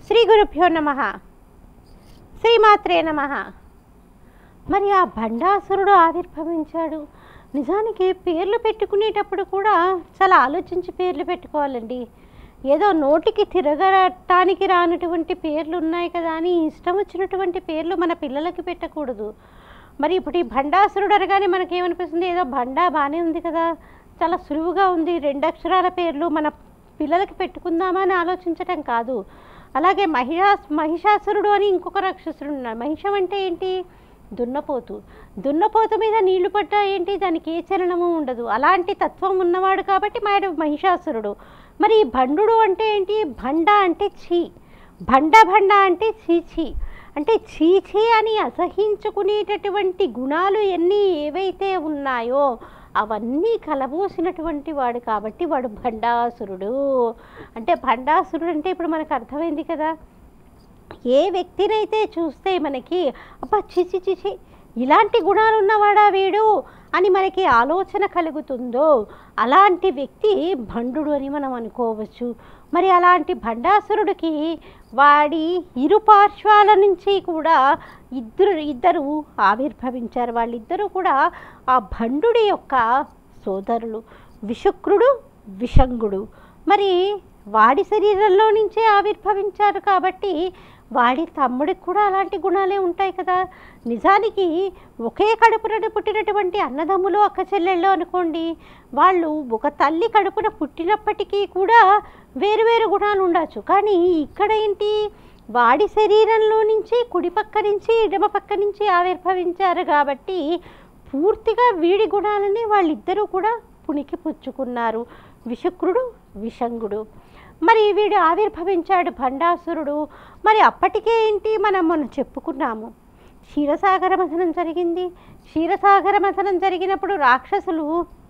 శ్రీ గురుభ్యో నమ శ్రీమాత్రే నమ మరి ఆ భండాసురుడు ఆవిర్భవించాడు నిజానికి పేర్లు పెట్టుకునేటప్పుడు కూడా చాలా ఆలోచించి పేర్లు పెట్టుకోవాలండి ఏదో నోటికి తిరగటానికి రానటువంటి పేర్లు ఉన్నాయి కదా అని ఇష్టం వచ్చినటువంటి పేర్లు మన పిల్లలకి పెట్టకూడదు మరి ఇప్పుడు ఈ భండాసురుడు అనగానే మనకేమనిపిస్తుంది ఏదో భండా బాగానే ఉంది కదా చాలా సులువుగా ఉంది రెండు అక్షరాల పేర్లు మన పిల్లలకి పెట్టుకుందామా అని ఆలోచించటం కాదు అలాగే మహిషా మహిషాసురుడు అని ఇంకొక రాక్షసుడు ఉన్నాడు మహిషం అంటే ఏంటి దున్నపోతు దున్నపోతు మీద నీళ్లు పడ్డా ఏంటి దానికి ఏ చలనము ఉండదు అలాంటి తత్వం ఉన్నవాడు కాబట్టి మాయడు మహిషాసురుడు మరి ఈ భండు అంటే ఏంటి భండ అంటే ఛీ భండ భండ అంటే చీచి అంటే చీచి అని అసహించుకునేటటువంటి గుణాలు ఎన్ని ఏవైతే ఉన్నాయో అవన్నీ కలబోసినటువంటి వాడు కాబట్టి వాడు భండాసురుడు అంటే భండాసురుడు అంటే ఇప్పుడు మనకు అర్థమైంది కదా ఏ వ్యక్తినైతే చూస్తే మనకి అబ్బా చిచి చిచి ఇలాంటి గుణాలు ఉన్నవాడా వీడు అని మనకి ఆలోచన కలుగుతుందో అలాంటి వ్యక్తి భండు అని మనం అనుకోవచ్చు మరి అలాంటి భండాసురుడికి వాడి ఇరు పార్శ్వాల నుంచి కూడా ఇద్దరు ఇద్దరు ఆవిర్భవించారు వాళ్ళిద్దరూ కూడా ఆ భండుడి యొక్క సోదరులు విశుక్రుడు విషంగుడు మరి వాడి శరీరంలో నుంచే ఆవిర్భవించారు కాబట్టి వాడి తమ్ముడికి కూడా అలాంటి గుణాలే ఉంటాయి కదా నిజానికి ఒకే కడుపున పుట్టినటువంటి అన్నదమ్ములు అక్క చెల్లెళ్ళు అనుకోండి వాళ్ళు ఒక తల్లి కడుపున పుట్టినప్పటికీ కూడా వేరువేరు గుణాలు ఉండొచ్చు కానీ ఇక్కడ ఏంటి వాడి శరీరంలో నుంచి కుడి పక్క నుంచి ఎడమ పక్క నుంచి ఆవిర్భవించారు కాబట్టి పూర్తిగా వీడి గుణాలని వాళ్ళిద్దరూ కూడా పుణికి పుచ్చుకున్నారు విశుక్రుడు విషంగుడు మరి వీడు ఆవిర్భవించాడు భండాసురుడు మరి అప్పటికే ఏంటి మనం మొన్న చెప్పుకున్నాము క్షీరసాగర మథనం జరిగింది క్షీరసాగర మథనం జరిగినప్పుడు రాక్షసులు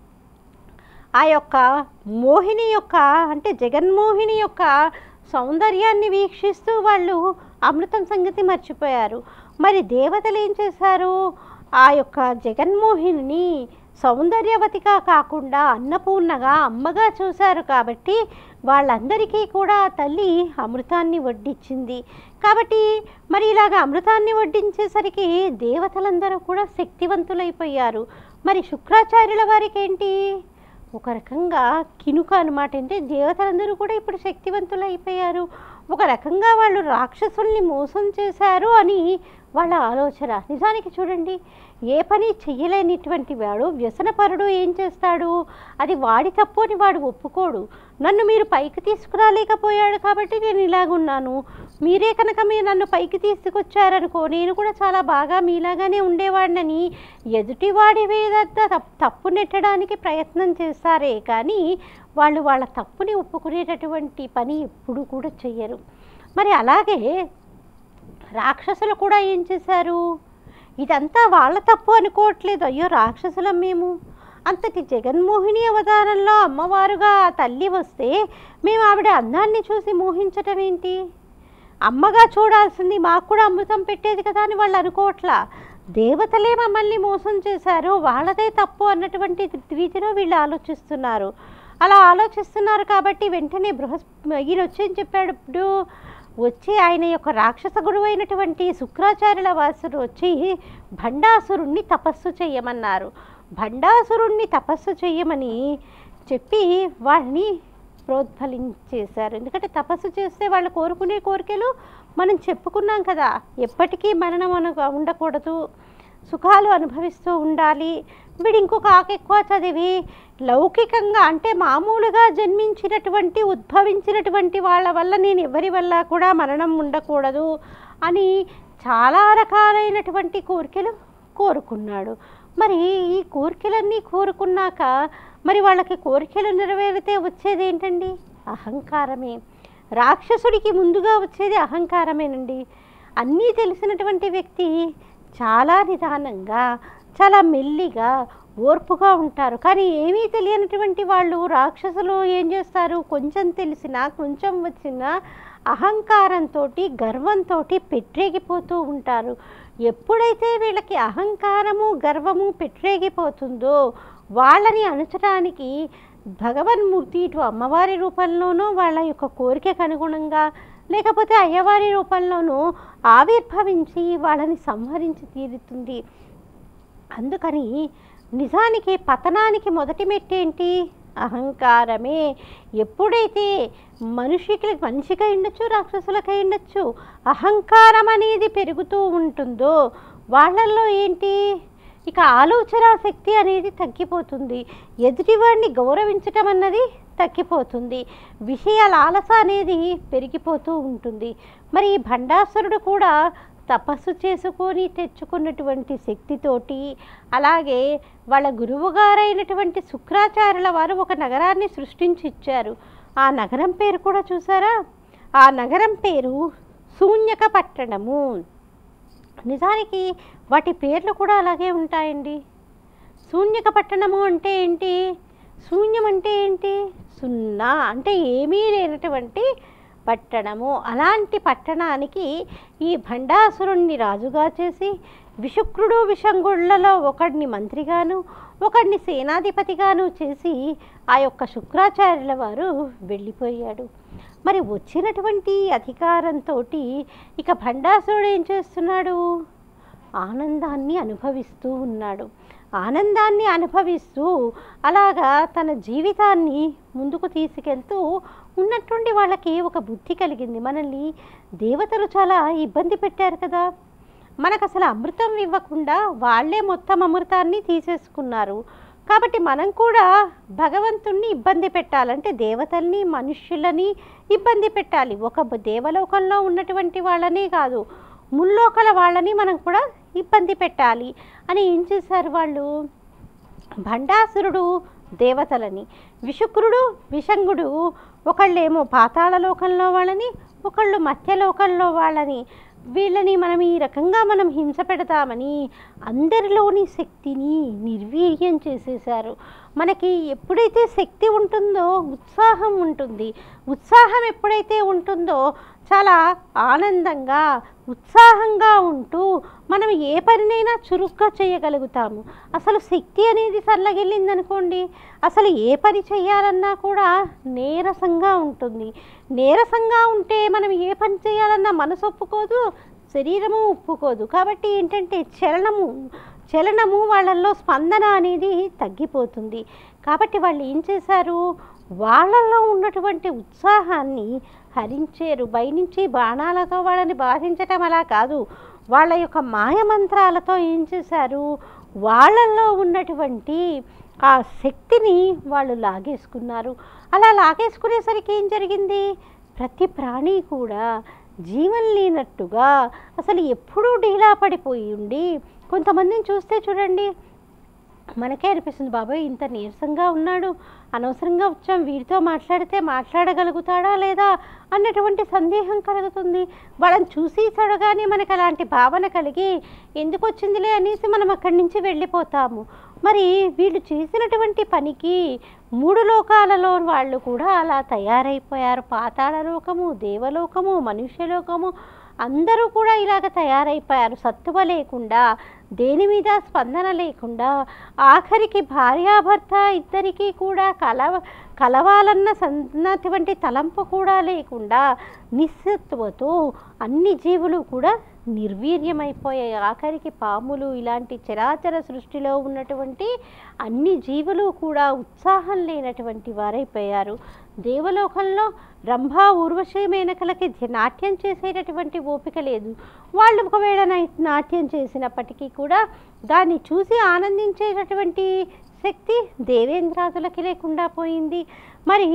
ఆ యొక్క మోహిని యొక్క అంటే జగన్మోహిని యొక్క సౌందర్యాన్ని వీక్షిస్తూ వాళ్ళు అమృతం సంగతి మర్చిపోయారు మరి దేవతలు ఏం చేశారు ఆ యొక్క జగన్మోహిని సౌందర్యవతిగా కాకుండా అన్నపూర్ణగా అమ్మగా చూశారు కాబట్టి వాళ్ళందరికీ కూడా ఆ తల్లి అమృతాన్ని వడ్డించింది కాబట్టి మరి ఇలాగ అమృతాన్ని వడ్డించేసరికి దేవతలందరూ కూడా శక్తివంతులైపోయారు మరి శుక్రాచార్యుల వారికి ఏంటి ఒక రకంగా కినుక అనమాట అంటే దేవతలందరూ కూడా ఇప్పుడు శక్తివంతులైపోయారు ఒక రకంగా వాళ్ళు రాక్షసుల్ని మోసం చేశారు అని వాళ్ళ ఆలోచన నిజానికి చూడండి ఏ పని చెయ్యలేనిటువంటి వాడు వ్యసనపరుడు ఏం చేస్తాడు అది వాడి తప్పు అని వాడు ఒప్పుకోడు నన్ను మీరు పైకి తీసుకురాలేకపోయాడు కాబట్టి నేను ఇలాగున్నాను మీరే కనుక మీరు నన్ను పైకి తీసుకొచ్చారనుకో నేను కూడా చాలా బాగా మీలాగానే ఉండేవాడినని ఎదుటివాడి మీద తప్- తప్పు నెట్టడానికి ప్రయత్నం చేస్తారే కానీ వాళ్ళు వాళ్ళ తప్పుని ఒప్పుకునేటటువంటి పని ఎప్పుడు కూడా చెయ్యరు మరి అలాగే రాక్షసులు కూడా ఏం చేశారు ఇదంతా వాళ్ళ తప్పు అనుకోవట్లేదు అయ్యో రాక్షసులం మేము అంతటి జగన్మోహిని అవతారంలో అమ్మవారుగా ఆ తల్లి వస్తే మేము ఆవిడ అందాన్ని చూసి మోహించటం ఏంటి అమ్మగా చూడాల్సింది మాకు కూడా అమృతం పెట్టేది కదా అని వాళ్ళు అనుకోవట్లా దేవతలే మమ్మల్ని మోసం చేశారు వాళ్ళదే తప్పు అన్నటువంటి రీతిలో వీళ్ళు ఆలోచిస్తున్నారు అలా ఆలోచిస్తున్నారు కాబట్టి వెంటనే బృహస్ ఈయన వచ్చి ఏం చెప్పాడు ఇప్పుడు వచ్చి ఆయన యొక్క రాక్షస గురువు అయినటువంటి శుక్రాచార్యుల వాసుడు వచ్చి భండాసురుణ్ణి తపస్సు చెయ్యమన్నారు భండాసురుణ్ణి తపస్సు చెయ్యమని చెప్పి వాళ్ళని ప్రోద్బలించేశారు ఎందుకంటే తపస్సు చేస్తే వాళ్ళు కోరుకునే కోరికలు మనం చెప్పుకున్నాం కదా ఎప్పటికీ మరణం అను ఉండకూడదు సుఖాలు అనుభవిస్తూ ఉండాలి వీడు ఇంకొక ఆకు ఎక్కువ చదివి లౌకికంగా అంటే మామూలుగా జన్మించినటువంటి ఉద్భవించినటువంటి వాళ్ళ వల్ల నేను ఎవరి వల్ల కూడా మరణం ఉండకూడదు అని చాలా రకాలైనటువంటి కోరికలు కోరుకున్నాడు మరి ఈ కోరికలన్నీ కోరుకున్నాక మరి వాళ్ళకి కోరికలు నెరవేరితే వచ్చేది ఏంటండి అహంకారమే రాక్షసుడికి ముందుగా వచ్చేది అహంకారమేనండి అన్నీ తెలిసినటువంటి వ్యక్తి చాలా నిదానంగా చాలా మెల్లిగా ఓర్పుగా ఉంటారు కానీ ఏమీ తెలియనటువంటి వాళ్ళు రాక్షసులు ఏం చేస్తారు కొంచెం తెలిసినా కొంచెం వచ్చినా అహంకారంతో గర్వంతో పెట్టేగిపోతూ ఉంటారు ఎప్పుడైతే వీళ్ళకి అహంకారము గర్వము పెట్టేగిపోతుందో వాళ్ళని అణచడానికి భగవన్మూర్తి ఇటు అమ్మవారి రూపంలోనూ వాళ్ళ యొక్క కోరికకు అనుగుణంగా లేకపోతే అయ్యవారి రూపంలోనూ ఆవిర్భవించి వాళ్ళని సంహరించి తీరుతుంది అందుకని నిజానికి పతనానికి మొదటి మెట్టేంటి అహంకారమే ఎప్పుడైతే మనిషికి మనిషికై ఉండొచ్చు రాక్షసులకై ఉండొచ్చు అహంకారం అనేది పెరుగుతూ ఉంటుందో వాళ్ళల్లో ఏంటి ఇక ఆలోచన శక్తి అనేది తగ్గిపోతుంది ఎదుటివాడిని గౌరవించటం అన్నది తగ్గిపోతుంది విషయాల ఆలస అనేది పెరిగిపోతూ ఉంటుంది మరి ఈ భండాసురుడు కూడా తపస్సు చేసుకొని తెచ్చుకున్నటువంటి శక్తితోటి అలాగే వాళ్ళ గురువుగారైనటువంటి శుక్రాచార్యుల వారు ఒక నగరాన్ని సృష్టించి ఇచ్చారు ఆ నగరం పేరు కూడా చూసారా ఆ నగరం పేరు శూన్యక పట్టణము నిజానికి వాటి పేర్లు కూడా అలాగే ఉంటాయండి శూన్యక పట్టణము అంటే ఏంటి శూన్యం అంటే ఏంటి సున్నా అంటే ఏమీ లేనటువంటి పట్టణము అలాంటి పట్టణానికి ఈ భండాసురుణ్ణి రాజుగా చేసి విశుక్రుడు విషంగుళ్లలో ఒకడిని మంత్రిగాను ఒకడిని సేనాధిపతిగాను చేసి ఆ యొక్క శుక్రాచార్యుల వారు వెళ్ళిపోయాడు మరి వచ్చినటువంటి అధికారంతో ఇక భండాసురుడు ఏం చేస్తున్నాడు ఆనందాన్ని అనుభవిస్తూ ఉన్నాడు ఆనందాన్ని అనుభవిస్తూ అలాగా తన జీవితాన్ని ముందుకు తీసుకెళ్తూ ఉన్నట్టుండి వాళ్ళకి ఒక బుద్ధి కలిగింది మనల్ని దేవతలు చాలా ఇబ్బంది పెట్టారు కదా మనకు అసలు అమృతం ఇవ్వకుండా వాళ్ళే మొత్తం అమృతాన్ని తీసేసుకున్నారు కాబట్టి మనం కూడా భగవంతుణ్ణి ఇబ్బంది పెట్టాలంటే దేవతల్ని మనుష్యులని ఇబ్బంది పెట్టాలి ఒక బ- దేవలోకంలో ఉన్నటువంటి వాళ్ళనే కాదు ముల్లోకల వాళ్ళని మనం కూడా ఇబ్బంది పెట్టాలి అని ఏం చేశారు వాళ్ళు భండాసురుడు దేవతలని విశుక్రుడు విషంగుడు ఒకళ్ళేమో పాతాళ లోకంలో వాళ్ళని ఒకళ్ళు మధ్యలోకంలో వాళ్ళని వీళ్ళని మనం ఈ రకంగా మనం హింస పెడతామని అందరిలోని శక్తిని నిర్వీర్యం చేసేశారు మనకి ఎప్పుడైతే శక్తి ఉంటుందో ఉత్సాహం ఉంటుంది ఉత్సాహం ఎప్పుడైతే ఉంటుందో చాలా ఆనందంగా ఉత్సాహంగా ఉంటూ మనం ఏ పనినైనా చురుగ్గా చేయగలుగుతాము అసలు శక్తి అనేది సల్లగిల్లిందనుకోండి అసలు ఏ పని చేయాలన్నా కూడా నీరసంగా ఉంటుంది నీరసంగా ఉంటే మనం ఏ పని చేయాలన్నా మనసు ఒప్పుకోదు శరీరము ఒప్పుకోదు కాబట్టి ఏంటంటే చలనము చలనము వాళ్ళల్లో స్పందన అనేది తగ్గిపోతుంది కాబట్టి వాళ్ళు ఏం చేశారు వాళ్ళల్లో ఉన్నటువంటి ఉత్సాహాన్ని హరించారు పైనుంచి బాణాలతో వాళ్ళని బాధించటం అలా కాదు వాళ్ళ యొక్క మాయమంత్రాలతో ఏం చేశారు వాళ్ళల్లో ఉన్నటువంటి ఆ శక్తిని వాళ్ళు లాగేసుకున్నారు అలా లాగేసుకునేసరికి ఏం జరిగింది ప్రతి ప్రాణి కూడా జీవం లేనట్టుగా అసలు ఎప్పుడూ డీలా పడిపోయి ఉండి కొంతమందిని చూస్తే చూడండి మనకే అనిపిస్తుంది బాబాయ్ ఇంత నీరసంగా ఉన్నాడు అనవసరంగా వచ్చాం వీడితో మాట్లాడితే మాట్లాడగలుగుతాడా లేదా అన్నటువంటి సందేహం కలుగుతుంది వాళ్ళని చూసి చూడగానే మనకు అలాంటి భావన కలిగి ఎందుకు వచ్చిందిలే అనేసి మనం అక్కడి నుంచి వెళ్ళిపోతాము మరి వీళ్ళు చేసినటువంటి పనికి మూడు లోకాలలో వాళ్ళు కూడా అలా తయారైపోయారు పాతాళ లోకము దేవలోకము మనుష్యలోకము అందరూ కూడా ఇలాగ తయారైపోయారు సత్తువ లేకుండా దేని మీద స్పందన లేకుండా ఆఖరికి భార్యాభర్త ఇద్దరికీ కూడా కలవ కలవాలన్న సన్నటువంటి తలంపు కూడా లేకుండా నిస్సత్తువతో అన్ని జీవులు కూడా నిర్వీర్యమైపోయాయి ఆఖరికి పాములు ఇలాంటి చరాచర సృష్టిలో ఉన్నటువంటి అన్ని జీవులు కూడా ఉత్సాహం లేనటువంటి వారైపోయారు దేవలోకంలో రంభా ఊర్వశి మేనకలకి ధ్య- నాట్యం చేసేటటువంటి ఓపిక లేదు వాళ్ళు ఒకవేళ నై- నాట్యం చేసినప్పటికీ కూడా దాన్ని చూసి ఆనందించేటటువంటి శక్తి దేవేంద్రాదులకి లేకుండా పోయింది మరి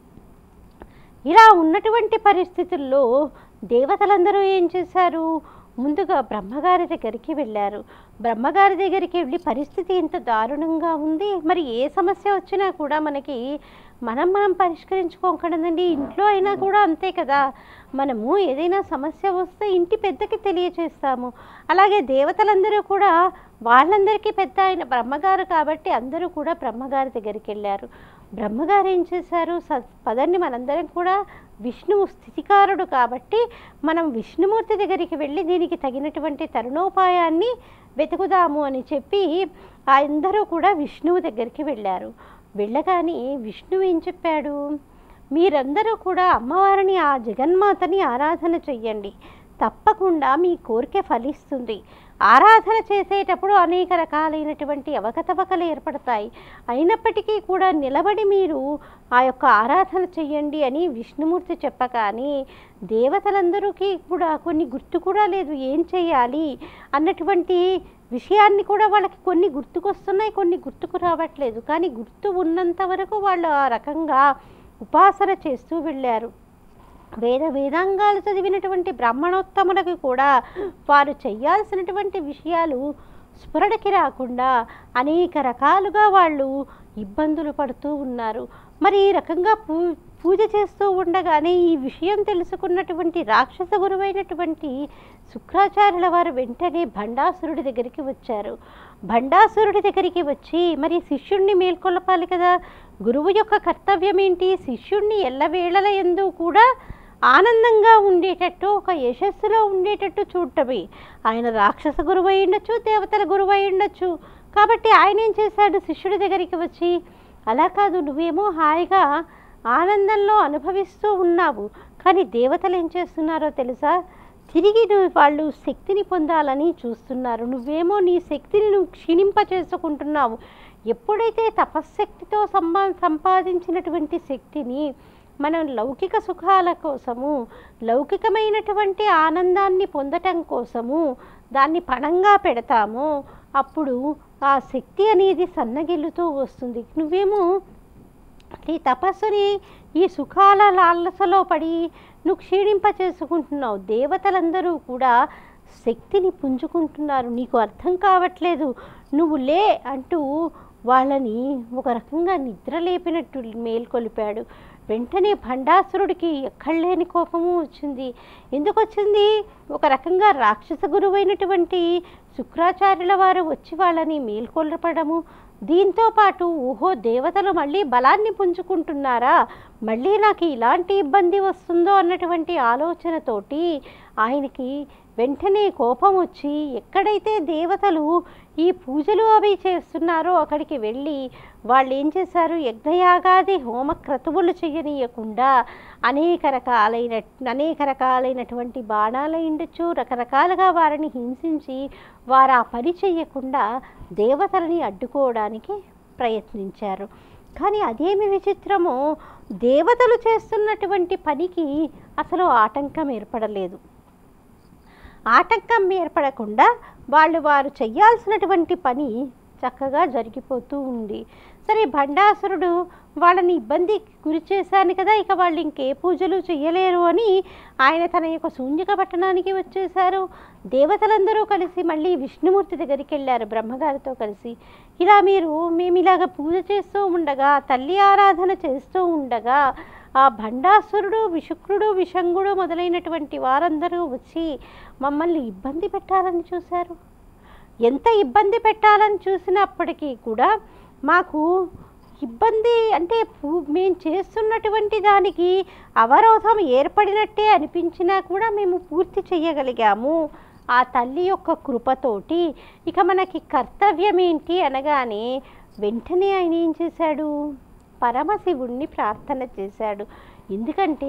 ఇలా ఉన్నటువంటి పరిస్థితుల్లో దేవతలందరూ ఏం చేశారు ముందుగా బ్రహ్మగారి దగ్గరికి వెళ్ళారు బ్రహ్మగారి దగ్గరికి వెళ్ళి పరిస్థితి ఇంత దారుణంగా ఉంది మరి ఏ సమస్య వచ్చినా కూడా మనకి మనం మనం పరిష్కరించుకోకూడదండి ఇంట్లో అయినా కూడా అంతే కదా మనము ఏదైనా సమస్య వస్తే ఇంటి పెద్దకి తెలియచేస్తాము అలాగే దేవతలందరూ కూడా వాళ్ళందరికీ పెద్ద ఆయన బ్రహ్మగారు కాబట్టి అందరూ కూడా బ్రహ్మగారి దగ్గరికి వెళ్ళారు బ్రహ్మగారు ఏం చేశారు స పదండి మనందరం కూడా విష్ణువు స్థితికారుడు కాబట్టి మనం విష్ణుమూర్తి దగ్గరికి వెళ్ళి దీనికి తగినటువంటి తరుణోపాయాన్ని వెతుకుదాము అని చెప్పి అందరూ కూడా విష్ణువు దగ్గరికి వెళ్ళారు వెళ్ళగానే విష్ణువు ఏం చెప్పాడు మీరందరూ కూడా అమ్మవారిని ఆ జగన్మాతని ఆరాధన చెయ్యండి తప్పకుండా మీ కోరిక ఫలిస్తుంది ఆరాధన చేసేటప్పుడు అనేక రకాలైనటువంటి అవకతవకలు ఏర్పడతాయి అయినప్పటికీ కూడా నిలబడి మీరు ఆ యొక్క ఆరాధన చెయ్యండి అని విష్ణుమూర్తి చెప్పగానే దేవతలందరికీ కూడా కొన్ని గుర్తు కూడా లేదు ఏం చేయాలి అన్నటువంటి విషయాన్ని కూడా వాళ్ళకి కొన్ని గుర్తుకొస్తున్నాయి కొన్ని గుర్తుకు రావట్లేదు కానీ గుర్తు ఉన్నంత వరకు వాళ్ళు ఆ రకంగా ఉపాసన చేస్తూ వెళ్ళారు వేద వేదాంగాలు చదివినటువంటి బ్రాహ్మణోత్తములకు కూడా వారు చేయాల్సినటువంటి విషయాలు స్ఫురణకి రాకుండా అనేక రకాలుగా వాళ్ళు ఇబ్బందులు పడుతూ ఉన్నారు మరి ఈ రకంగా పూ పూజ చేస్తూ ఉండగానే ఈ విషయం తెలుసుకున్నటువంటి రాక్షస గురువైనటువంటి శుక్రాచార్యుల వారు వెంటనే భండాసురుడి దగ్గరికి వచ్చారు భండాసురుడి దగ్గరికి వచ్చి మరి శిష్యుణ్ణి మేల్కొల్పాలి కదా గురువు యొక్క కర్తవ్యం ఏంటి శిష్యుణ్ణి ఎల్లవేళల ఎందు కూడా ఆనందంగా ఉండేటట్టు ఒక యశస్సులో ఉండేటట్టు చూడటమే ఆయన రాక్షస గురువు అయి ఉండొచ్చు దేవతల గురువు అయి ఉండొచ్చు కాబట్టి ఆయన ఏం చేశాడు శిష్యుడి దగ్గరికి వచ్చి అలా కాదు నువ్వేమో హాయిగా ఆనందంలో అనుభవిస్తూ ఉన్నావు కానీ దేవతలు ఏం చేస్తున్నారో తెలుసా తిరిగి నువ్వు వాళ్ళు శక్తిని పొందాలని చూస్తున్నారు నువ్వేమో నీ శక్తిని నువ్వు క్షీణింప చేసుకుంటున్నావు ఎప్పుడైతే తపశ్శక్తితో సంపా సంపాదించినటువంటి శక్తిని మనం లౌకిక సుఖాల కోసము లౌకికమైనటువంటి ఆనందాన్ని పొందటం కోసము దాన్ని పణంగా పెడతామో అప్పుడు ఆ శక్తి అనేది సన్నగిల్లుతూ వస్తుంది నువ్వేమో నీ తపస్సుని ఈ సుఖాల లాలసలో పడి నువ్వు క్షీణింప చేసుకుంటున్నావు దేవతలందరూ కూడా శక్తిని పుంజుకుంటున్నారు నీకు అర్థం కావట్లేదు నువ్వు లే అంటూ వాళ్ళని ఒక రకంగా నిద్ర లేపినట్టు మేల్కొలిపాడు వెంటనే భండాసురుడికి ఎక్కడలేని కోపము వచ్చింది ఎందుకు వచ్చింది ఒక రకంగా రాక్షస గురువైనటువంటి శుక్రాచార్యుల వారు వచ్చి వాళ్ళని మేల్కొల్పడము దీంతో పాటు ఓహో దేవతలు మళ్ళీ బలాన్ని పుంజుకుంటున్నారా మళ్ళీ నాకు ఇలాంటి ఇబ్బంది వస్తుందో అన్నటువంటి ఆలోచనతోటి ఆయనకి వెంటనే కోపం వచ్చి ఎక్కడైతే దేవతలు ఈ పూజలు అవి చేస్తున్నారో అక్కడికి వెళ్ళి వాళ్ళు ఏం చేశారు యజ్ఞయాగాది హోమ క్రతువులు చేయనీయకుండా అనేక రకాలైన అనేక రకాలైనటువంటి బాణాలు ఉండొచ్చు రకరకాలుగా వారిని హింసించి వారు ఆ పని చేయకుండా దేవతలని అడ్డుకోవడానికి ప్రయత్నించారు కానీ అదేమి విచిత్రమో దేవతలు చేస్తున్నటువంటి పనికి అసలు ఆటంకం ఏర్పడలేదు ఆటంకం ఏర్పడకుండా వాళ్ళు వారు చేయాల్సినటువంటి పని చక్కగా జరిగిపోతూ ఉంది సరే భండాసురుడు వాళ్ళని ఇబ్బంది గురి చేశాను కదా ఇక వాళ్ళు ఇంకే పూజలు చేయలేరు అని ఆయన తన యొక్క శూన్యక పట్టణానికి వచ్చేశారు దేవతలందరూ కలిసి మళ్ళీ విష్ణుమూర్తి దగ్గరికి వెళ్ళారు బ్రహ్మగారితో కలిసి ఇలా మీరు మేము ఇలాగ పూజ చేస్తూ ఉండగా తల్లి ఆరాధన చేస్తూ ఉండగా ఆ భండాసురుడు విశుక్రుడు విషంగుడు మొదలైనటువంటి వారందరూ వచ్చి మమ్మల్ని ఇబ్బంది పెట్టాలని చూశారు ఎంత ఇబ్బంది పెట్టాలని చూసినప్పటికీ కూడా మాకు ఇబ్బంది అంటే పూ- మేము చేస్తున్నటువంటి దానికి అవరోధం ఏర్పడినట్టే అనిపించినా కూడా మేము పూర్తి చేయగలిగాము ఆ తల్లి యొక్క కృపతోటి ఇక మనకి కర్తవ్యం ఏంటి అనగానే వెంటనే ఆయన ఏం చేశాడు పరమశివుణ్ణి ప్రార్థన చేశాడు ఎందుకంటే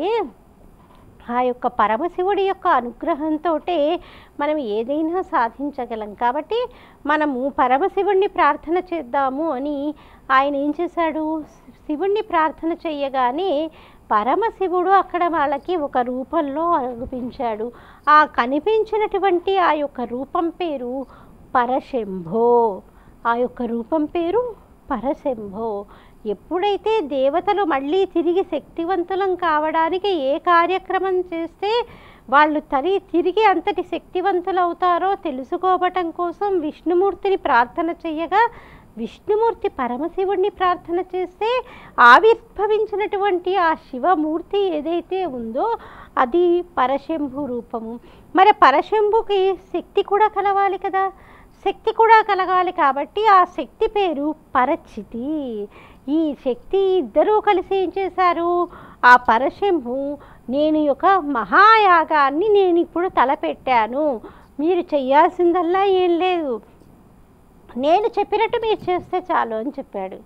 ఆ యొక్క పరమశివుడి యొక్క అనుగ్రహంతో మనం ఏదైనా సాధించగలం కాబట్టి మనము పరమశివుణ్ణి ప్రార్థన చేద్దాము అని ఆయన ఏం చేశాడు శివుణ్ణి ప్రార్థన చేయగానే పరమశివుడు అక్కడ వాళ్ళకి ఒక రూపంలో అనిపించాడు ఆ కనిపించినటువంటి ఆ యొక్క రూపం పేరు పరశంభో ఆ యొక్క రూపం పేరు పరశంభో ఎప్పుడైతే దేవతలు మళ్ళీ తిరిగి శక్తివంతులం కావడానికి ఏ కార్యక్రమం చేస్తే వాళ్ళు తరి తిరిగి అంతటి శక్తివంతులు అవుతారో తెలుసుకోవటం కోసం విష్ణుమూర్తిని ప్రార్థన చేయగా విష్ణుమూర్తి పరమశివుడిని ప్రార్థన చేస్తే ఆవిర్భవించినటువంటి ఆ శివమూర్తి ఏదైతే ఉందో అది పరశంభు రూపము మరి పరశంభుకి శక్తి కూడా కలవాలి కదా శక్తి కూడా కలగాలి కాబట్టి ఆ శక్తి పేరు పరచితి ఈ శక్తి ఇద్దరూ కలిసి ఏం చేశారు ఆ పరశంభు నేను యొక్క మహాయాగాన్ని నేను ఇప్పుడు తలపెట్టాను మీరు చెయ్యాల్సిందల్లా ఏం లేదు నేను చెప్పినట్టు మీరు చేస్తే చాలు అని చెప్పాడు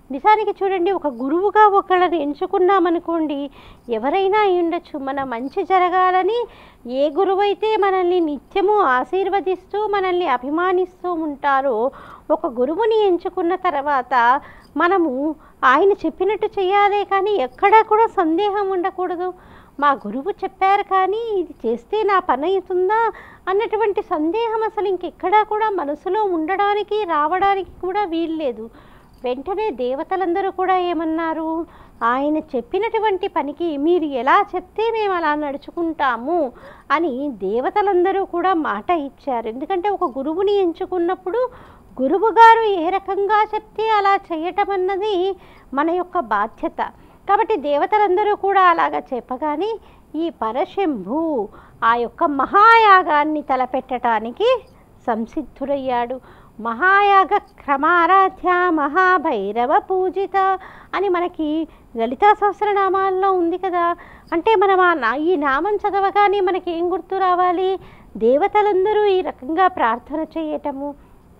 నిజానికి చూడండి ఒక గురువుగా ఒకళ్ళని ఎంచుకున్నామనుకోండి ఎవరైనా అయి ఉండొచ్చు మన మంచి జరగాలని ఏ గురువు అయితే మనల్ని నిత్యము ఆశీర్వదిస్తూ మనల్ని అభిమానిస్తూ ఉంటారో ఒక గురువుని ఎంచుకున్న తర్వాత మనము ఆయన చెప్పినట్టు చేయాలి కానీ ఎక్కడా కూడా సందేహం ఉండకూడదు మా గురువు చెప్పారు కానీ ఇది చేస్తే నా పని అవుతుందా అన్నటువంటి సందేహం అసలు ఇంకెక్కడా కూడా మనసులో ఉండడానికి రావడానికి కూడా వీల్లేదు వెంటనే దేవతలందరూ కూడా ఏమన్నారు ఆయన చెప్పినటువంటి పనికి మీరు ఎలా చెప్తే మేము అలా నడుచుకుంటాము అని దేవతలందరూ కూడా మాట ఇచ్చారు ఎందుకంటే ఒక గురువుని ఎంచుకున్నప్పుడు గురువు గారు ఏ రకంగా చెప్తే అలా చేయటం అన్నది మన యొక్క బాధ్యత కాబట్టి దేవతలందరూ కూడా అలాగ చెప్పగానే ఈ పరశంభు ఆ యొక్క మహాయాగాన్ని తలపెట్టడానికి సంసిద్ధుడయ్యాడు మహాయాగ క్రమారాధ్య మహాభైరవ పూజిత అని మనకి లలితా సహస్రనామాల్లో ఉంది కదా అంటే మనం ఆ నా ఈ నామం చదవగానే మనకి ఏం గుర్తు రావాలి దేవతలందరూ ఈ రకంగా ప్రార్థన చేయటము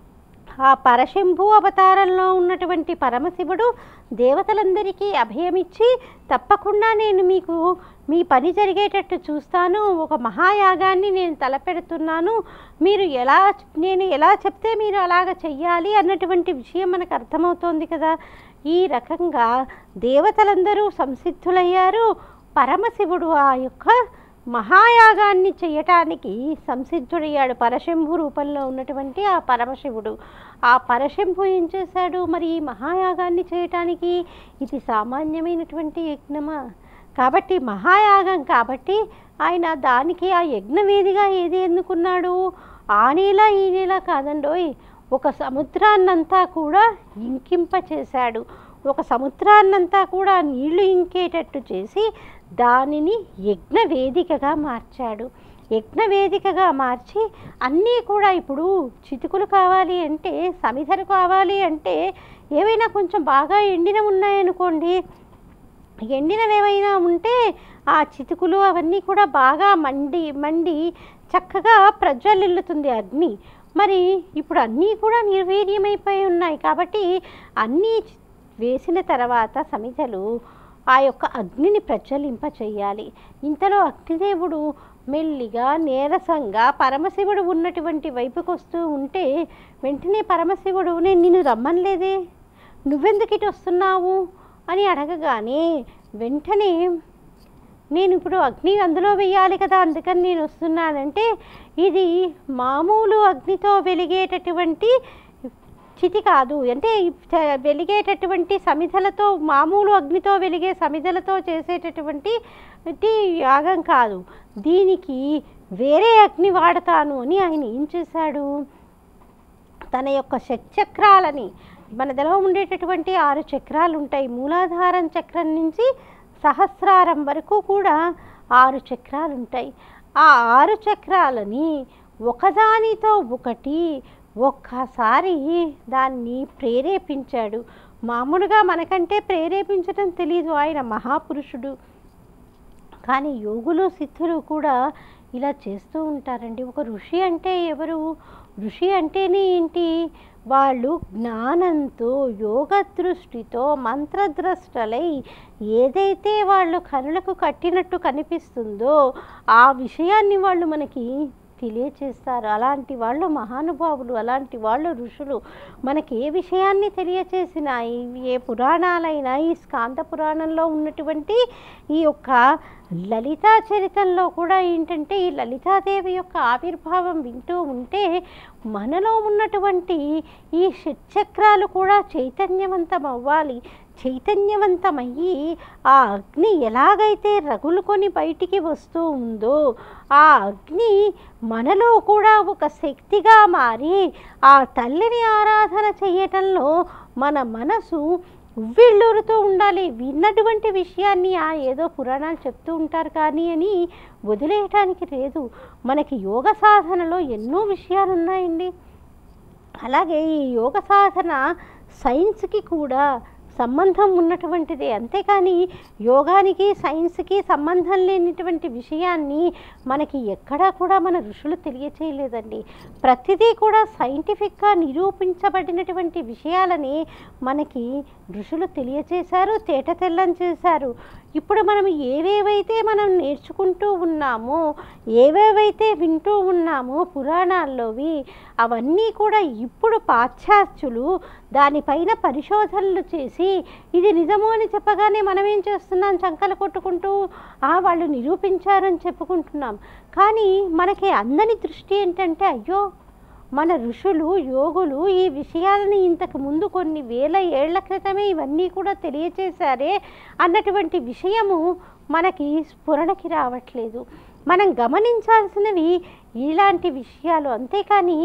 ఆ పరశంభు అవతారంలో ఉన్నటువంటి పరమశివుడు దేవతలందరికీ అభయమిచ్చి తప్పకుండా నేను మీకు మీ పని జరిగేటట్టు చూస్తాను ఒక మహాయాగాన్ని నేను తలపెడుతున్నాను మీరు ఎలా నేను ఎలా చెప్తే మీరు అలాగ చెయ్యాలి అన్నటువంటి విషయం మనకు అర్థమవుతోంది కదా ఈ రకంగా దేవతలందరూ సంసిద్ధులయ్యారు పరమశివుడు ఆ యొక్క మహాయాగాన్ని చేయటానికి సంసిద్ధుడయ్యాడు పరశంభు రూపంలో ఉన్నటువంటి ఆ పరమశివుడు ఆ పరశంభు ఏం చేశాడు మరి ఈ మహాయాగాన్ని చేయటానికి ఇది సామాన్యమైనటువంటి యజ్ఞమా కాబట్టి మహాయాగం కాబట్టి ఆయన దానికి ఆ యజ్ఞవేదిగా ఏది ఎన్నుకున్నాడు ఆ నెల ఈ నెల కాదండోయ్ ఒక సముద్రాన్నంతా కూడా ఇంకింప చేశాడు ఒక సముద్రాన్నంతా కూడా నీళ్లు ఇంకేటట్టు చేసి దానిని యజ్ఞవేదికగా మార్చాడు యజ్ఞవేదికగా మార్చి అన్నీ కూడా ఇప్పుడు చితుకులు కావాలి అంటే సమిధలు కావాలి అంటే ఏవైనా కొంచెం బాగా ఎండిన ఉన్నాయనుకోండి ఎండినవి ఏమైనా ఉంటే ఆ చితుకులు అవన్నీ కూడా బాగా మండి మండి చక్కగా ప్రజ్వలిల్లుతుంది అగ్ని మరి ఇప్పుడు అన్నీ కూడా నిర్వీర్యమైపోయి ఉన్నాయి కాబట్టి అన్నీ వేసిన తర్వాత సమిధలు ఆ యొక్క అగ్నిని ప్రజ్వలింప చేయాలి ఇంతలో అగ్నిదేవుడు మెల్లిగా నీరసంగా పరమశివుడు ఉన్నటువంటి వైపుకు వస్తూ ఉంటే వెంటనే పరమశివుడు నేను నిన్ను రమ్మనలేదే నువ్వెందుకు ఇటు వస్తున్నావు అని అడగగానే వెంటనే నేను ఇప్పుడు అగ్ని అందులో వెయ్యాలి కదా అందుకని నేను వస్తున్నానంటే ఇది మామూలు అగ్నితో వెలిగేటటువంటి చితి కాదు అంటే చ- వెలిగేటటువంటి సమిధలతో మామూలు అగ్నితో వెలిగే సమిధలతో చేసేటటువంటి టి యాగం కాదు దీనికి వేరే అగ్ని వాడతాను అని ఆయన ఏం చేశాడు తన యొక్క షట్చక్రాలని మనదలో ఉండేటటువంటి ఆరు చక్రాలు ఉంటాయి మూలాధారం చక్రం నుంచి సహస్రారం వరకు కూడా ఆరు చక్రాలు ఉంటాయి ఆ ఆరు చక్రాలని ఒకదానితో ఒకటి ఒక్కసారి దాన్ని ప్రేరేపించాడు మామూలుగా మనకంటే ప్రేరేపించడం తెలియదు ఆయన మహాపురుషుడు కానీ యోగులు సిద్ధులు కూడా ఇలా చేస్తూ ఉంటారండి ఒక ఋషి అంటే ఎవరు ఋషి అంటేనే ఏంటి వాళ్ళు జ్ఞానంతో యోగ దృష్టితో మంత్రద్రష్టలై ఏదైతే వాళ్ళు కనులకు కట్టినట్టు కనిపిస్తుందో ఆ విషయాన్ని వాళ్ళు మనకి తెలియచేస్తారు అలాంటి వాళ్ళు మహానుభావులు అలాంటి వాళ్ళు ఋషులు మనకి ఏ విషయాన్ని తెలియచేసినా ఈ- ఏ పురాణాలైనా ఈ స్కాంత పురాణంలో ఉన్నటువంటి ఈ యొక్క లలితా చరితంలో కూడా ఏంటంటే ఈ లలితాదేవి యొక్క ఆవిర్భావం వింటూ ఉంటే మనలో ఉన్నటువంటి ఈ షట్చక్రాలు కూడా చైతన్యవంతం అవ్వాలి చైతన్యవంతమయ్యి ఆ అగ్ని ఎలాగైతే రగులుకొని బయటికి వస్తూ ఉందో ఆ అగ్ని మనలో కూడా ఒక శక్తిగా మారి ఆ తల్లిని ఆరాధన చేయటంలో మన మనసు ఉవ్విళ్ళూరుతూ ఉండాలి విన్నటువంటి విషయాన్ని ఆ ఏదో పురాణాలు చెప్తూ ఉంటారు కానీ అని వదిలేయటానికి లేదు మనకి యోగ సాధనలో ఎన్నో విషయాలు ఉన్నాయండి అలాగే ఈ యోగ సాధన సైన్స్కి కూడా సంబంధం ఉన్నటువంటిదే అంతేకాని యోగానికి సైన్స్కి సంబంధం లేనిటువంటి విషయాన్ని మనకి ఎక్కడా కూడా మన ఋషులు తెలియచేయలేదండి ప్రతిదీ కూడా సైంటిఫిక్గా నిరూపించబడినటువంటి విషయాలని మనకి ఋషులు తెలియచేశారు తేట తెల్లం చేశారు ఇప్పుడు మనం ఏవేవైతే మనం నేర్చుకుంటూ ఉన్నామో ఏవేవైతే వింటూ ఉన్నామో పురాణాల్లోవి అవన్నీ కూడా ఇప్పుడు పాశ్చాత్యులు దానిపైన పరిశోధనలు చేసి ఇది నిజము అని చెప్పగానే మనం ఏం చేస్తున్నాం చంకలు కొట్టుకుంటూ "ఆ, వాళ్ళు నిరూపించారని చెప్పుకుంటున్నాం కానీ మనకి అందని దృష్టి ఏంటంటే అయ్యో మన ఋషులు యోగులు ఈ విషయాలని ఇంతకు ముందు కొన్ని వేల ఏళ్ల క్రితమే ఇవన్నీ కూడా తెలియచేశారే అన్నటువంటి విషయము మనకి స్ఫురణకి రావట్లేదు మనం గమనించాల్సినవి ఇలాంటి విషయాలు అంతేకాని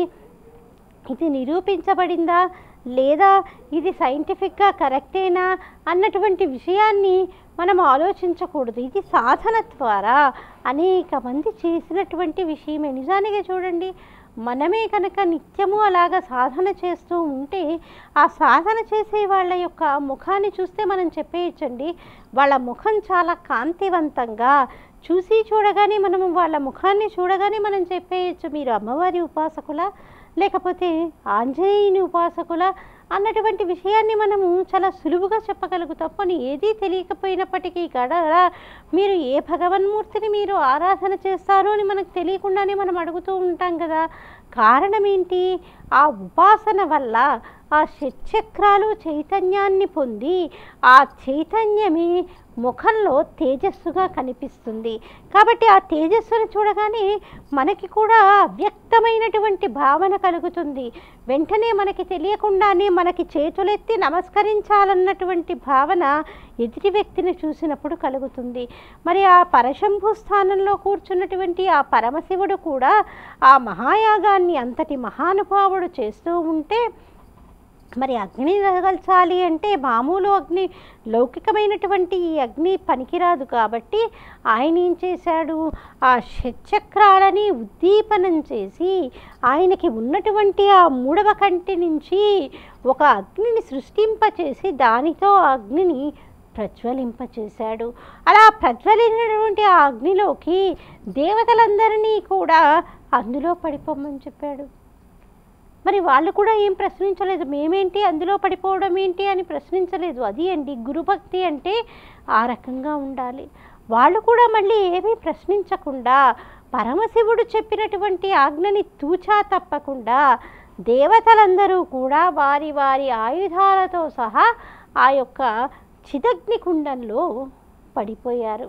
ఇది నిరూపించబడిందా లేదా ఇది సైంటిఫిక్గా కరెక్టేనా అన్నటువంటి విషయాన్ని మనం ఆలోచించకూడదు ఇది సాధన ద్వారా అనేక మంది చేసినటువంటి విషయమే నిజానికి చూడండి మనమే కనుక నిత్యము అలాగ సాధన చేస్తూ ఉంటే ఆ సాధన చేసే వాళ్ళ యొక్క ముఖాన్ని చూస్తే మనం చెప్పేయచ్చండి వాళ్ళ ముఖం చాలా కాంతివంతంగా చూసి చూడగానే మనము వాళ్ళ ముఖాన్ని చూడగానే మనం చెప్పేయచ్చు మీరు అమ్మవారి ఉపాసకుల లేకపోతే ఆంజనేయుని ఉపాసకుల అన్నటువంటి విషయాన్ని మనము చాలా సులువుగా చెప్పగలుగుతాం పోనీ ఏదీ తెలియకపోయినప్పటికీ కూడా మీరు ఏ భగవన్మూర్తిని మీరు ఆరాధన చేస్తారు అని మనకు తెలియకుండానే మనం అడుగుతూ ఉంటాం కదా కారణం ఏంటి ఆ ఉపాసన వల్ల ఆ షట్చక్రాలు చైతన్యాన్ని పొంది ఆ చైతన్యమే ముఖంలో తేజస్సుగా కనిపిస్తుంది కాబట్టి ఆ తేజస్సును చూడగానే మనకి కూడా అవ్యక్తమైనటువంటి భావన కలుగుతుంది వెంటనే మనకి తెలియకుండానే మనకి చేతులెత్తి నమస్కరించాలన్నటువంటి భావన ఎదుటి వ్యక్తిని చూసినప్పుడు కలుగుతుంది మరి ఆ పరశంభు స్థానంలో కూర్చున్నటువంటి ఆ పరమశివుడు కూడా ఆ మహాయాగాన్ని అంతటి మహానుభావుడు చేస్తూ ఉంటే మరి అగ్ని రగల్చాలి అంటే మామూలు అగ్ని లౌకికమైనటువంటి ఈ అగ్ని పనికిరాదు కాబట్టి ఆయన ఏం చేశాడు ఆ షట్చక్రాలని ఉద్దీపనం చేసి ఆయనకి ఉన్నటువంటి ఆ మూడవ కంటి నుంచి ఒక అగ్నిని సృష్టింపచేసి దానితో ఆ అగ్నిని ప్రజ్వలింపచేశాడు అలా ప్రజ్వలినటువంటి ఆ అగ్నిలోకి దేవతలందరినీ కూడా అందులో పడిపోమని చెప్పాడు మరి వాళ్ళు కూడా ఏం ప్రశ్నించలేదు మేమేంటి అందులో పడిపోవడం ఏంటి అని ప్రశ్నించలేదు అది అండి గురుభక్తి అంటే ఆ రకంగా ఉండాలి వాళ్ళు కూడా మళ్ళీ ఏమీ ప్రశ్నించకుండా పరమశివుడు చెప్పినటువంటి ఆజ్ఞని తూచా తప్పకుండా దేవతలందరూ కూడా వారి వారి ఆయుధాలతో సహా ఆ యొక్క చిదగ్ని కుండంలో పడిపోయారు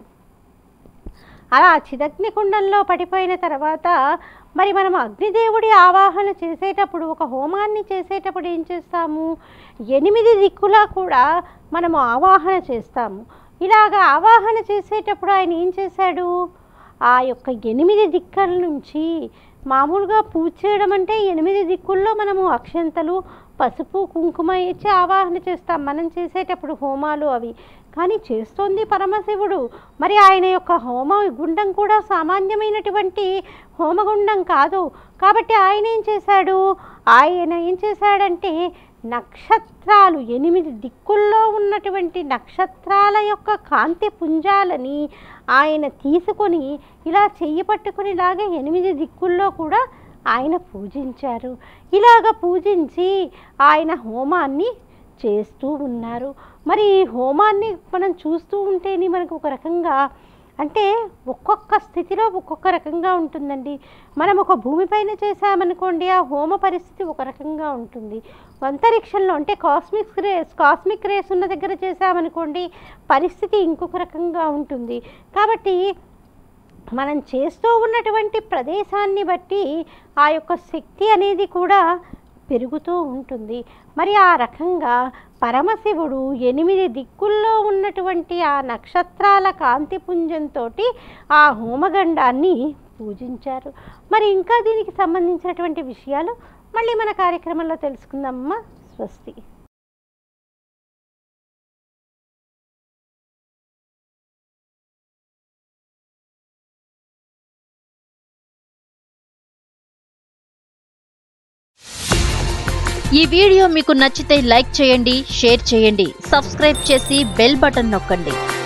అలా చిదగ్ని కుండంలో పడిపోయిన తర్వాత మరి మనం అగ్నిదేవుడి ఆవాహన చేసేటప్పుడు ఒక హోమాన్ని చేసేటప్పుడు ఏం చేస్తాము ఎనిమిది దిక్కులా కూడా మనము ఆవాహన చేస్తాము ఇలాగ ఆవాహన చేసేటప్పుడు ఆయన ఏం చేశాడు ఆ యొక్క ఎనిమిది దిక్కల నుంచి మామూలుగా పూజ చేయడం అంటే ఎనిమిది దిక్కుల్లో మనము అక్షంతలు పసుపు కుంకుమ ఇచ్చి ఆవాహన చేస్తాం మనం చేసేటప్పుడు హోమాలు అవి కానీ చేస్తోంది పరమశివుడు మరి ఆయన యొక్క హోమ గుండం కూడా సామాన్యమైనటువంటి హోమగుండం కాదు కాబట్టి ఆయన ఏం చేశాడు ఆయన ఏం చేశాడంటే నక్షత్రాలు ఎనిమిది దిక్కుల్లో ఉన్నటువంటి నక్షత్రాల యొక్క కాంతి పుంజాలని ఆయన తీసుకొని ఇలా చెయ్యి పట్టుకుని ఇలాగే ఎనిమిది దిక్కుల్లో కూడా ఆయన పూజించారు ఇలాగ పూజించి ఆయన హోమాన్ని చేస్తూ ఉన్నారు మరి ఈ హోమాన్ని మనం చూస్తూ ఉంటేనే మనకు ఒక రకంగా అంటే ఒక్కొక్క స్థితిలో ఒక్కొక్క రకంగా ఉంటుందండి మనం ఒక భూమిపైన చేసామనుకోండి ఆ హోమ పరిస్థితి ఒక రకంగా ఉంటుంది అంతరిక్షంలో అంటే కాస్మిక్ రేస్ కాస్మిక్ రేస్ ఉన్న దగ్గర చేసామనుకోండి పరిస్థితి ఇంకొక రకంగా ఉంటుంది కాబట్టి మనం చేస్తూ ఉన్నటువంటి ప్రదేశాన్ని బట్టి ఆ యొక్క శక్తి అనేది కూడా పెరుగుతూ ఉంటుంది మరి ఆ రకంగా పరమశివుడు ఎనిమిది దిక్కుల్లో ఉన్నటువంటి ఆ నక్షత్రాల కాంతిపుంజంతో ఆ హోమగండాన్ని పూజించారు మరి ఇంకా దీనికి సంబంధించినటువంటి విషయాలు మళ్ళీ మన కార్యక్రమంలో తెలుసుకుందామమ్మా స్వస్తి ఈ వీడియో మీకు నచ్చితే లైక్ చేయండి షేర్ చేయండి సబ్స్క్రైబ్ చేసి బెల్ బటన్ నొక్కండి